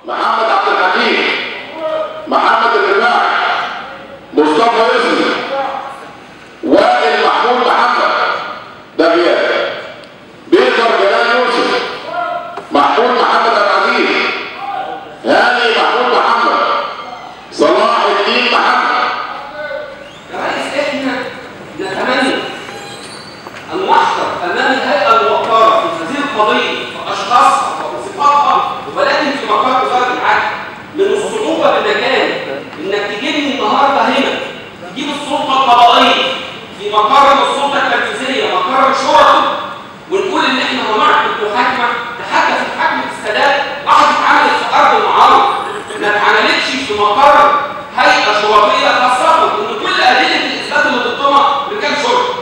محمد عبد الحكيم محمد الرفاعي مصطفى يسري وائل محمود محمد ده غياب بيقدر جلال يوسف محمود محمد العزيز هاني محمود محمد صلاح الدين محمد كرئيس احنا نتمنى ان نحضر امام الهيئه الموقره في هذه القضيه واشخاصها وصفاتها ولكن في مقر وزاره العدل من الصعوبه بمكان انك تجيبني النهارده هنا تجيب السلطه القضائيه في مقر من السلطه التنفيذيه مقر الشرطه ونقول ان احنا هنعقد محاكمه تحدث في محاكمه السادات راحت اتعملت في ارض المعارض ما اتعملتش في مقر هيئه شرطيه خاصه ان كل ادله الاثبات اللي ضدنا رجال شرطه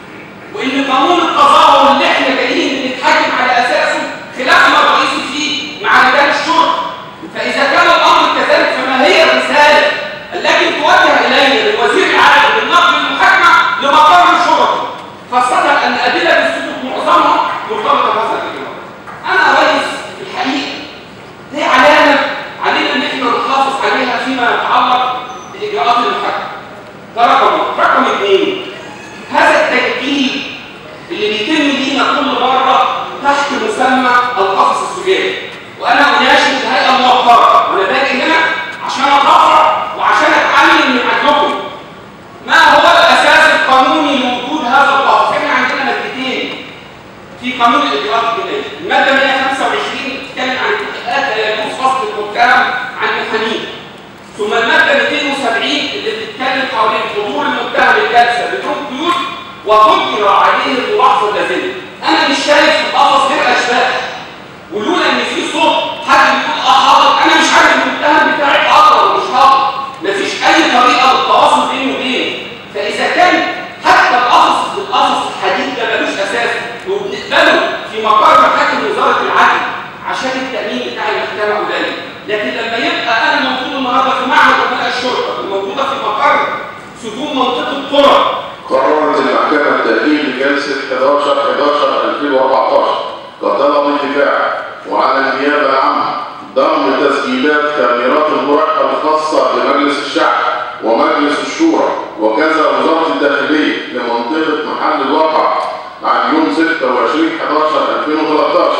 وان قانون التظاهر اللي احنا جايين نتحاكم على اساسه خلافنا الرئيسي فيه مع رجال الشرطه فاذا كان الامر كذلك فما هي الرساله التي توجه الينا للوزير العادل بالنقل المحاكمه لمقر الشرطه خاصه ان ادله السلوك معظمها مرتبطه بهذا الاجراء انا رئيس الحقيقه دي علامه علينا ان احنا نحافظ عليها فيما يتعلق باجراءات المحاكمه ده رقم واحد. رقم اثنين هذا التجديد اللي بيتم لينا كل مره تحت مسمى القفص السجاني وانا اناشد الهيئه الموقره وانا باجي هنا عشان اترفع وعشان اتعلم من عندكم ما هو الاساس القانوني لوجود هذا القفص احنا عندنا مادتين في قانون الاجراءات الجنائيه الماده 125 بتتكلم عن التحقيقات لا يجوز فصل المتهم عن محاميه ثم الماده 270 اللي بتتكلم حوالين حضور المتهم الجلسه بدون قيود وتجرى عليه الملاحظه اللازمه انا مش شايف في القفص غير اشباح ولولا ان في صوت حد بيقول اه حاضر انا مش عارف المتهم بتاعي حاضر ولا مش حاضر مفيش اي طريقه للتواصل بيني وبينه فاذا كان حتى القفص القفص الحديد ده ملوش اساس وبنقبله في مقر محاكم وزاره العدل عشان التامين بتاع المحكمه قليل لكن لما يبقى انا موجود النهارده في معهد امناء الشرطه وموجوده في مقر سجون منطقه القرى قررت المحكمة التأجيل لجلسة 11 11 2014 كطلب الدفاع وعلى النيابة العامة ضم تسجيلات كاميرات المراقبة الخاصة بمجلس الشعب ومجلس الشورى وكذا وزارة الداخلية لمنطقة محل الواقع عن يوم 26 11 2013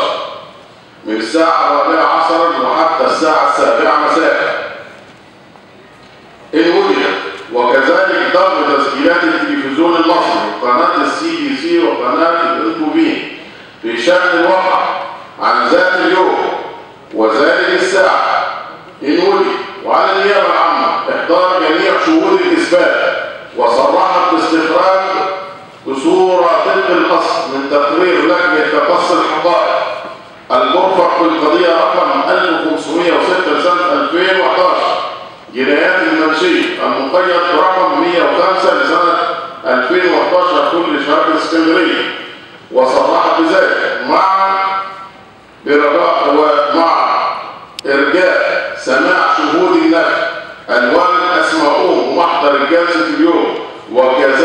من الساعة الرابعة عصرا وحتى الساعة السابعة مساء إن وجدت وكذلك ضم تسجيلات التلفزيون المصري وقناة السي بي سي وقناة الانتوبين في شأن الواقع عن ذات اليوم وذلك الساعة إن وجد وعلى النيابة العامة إحضار جميع شهود الإثبات وصرحت باستخراج بصورة طبق الأصل من تقرير لجنة تقصي الحقائق المرفق في القضية رقم 1506 سنة 2011 جنايات المنشية المقيد برقم 105 لسنة 2011 كل شهر اسكندرية وصرحت بذلك مع برجاء ومع إرجاء سماع شهود النفي الوالد أسماؤهم ومحضر الجلسة اليوم وكذلك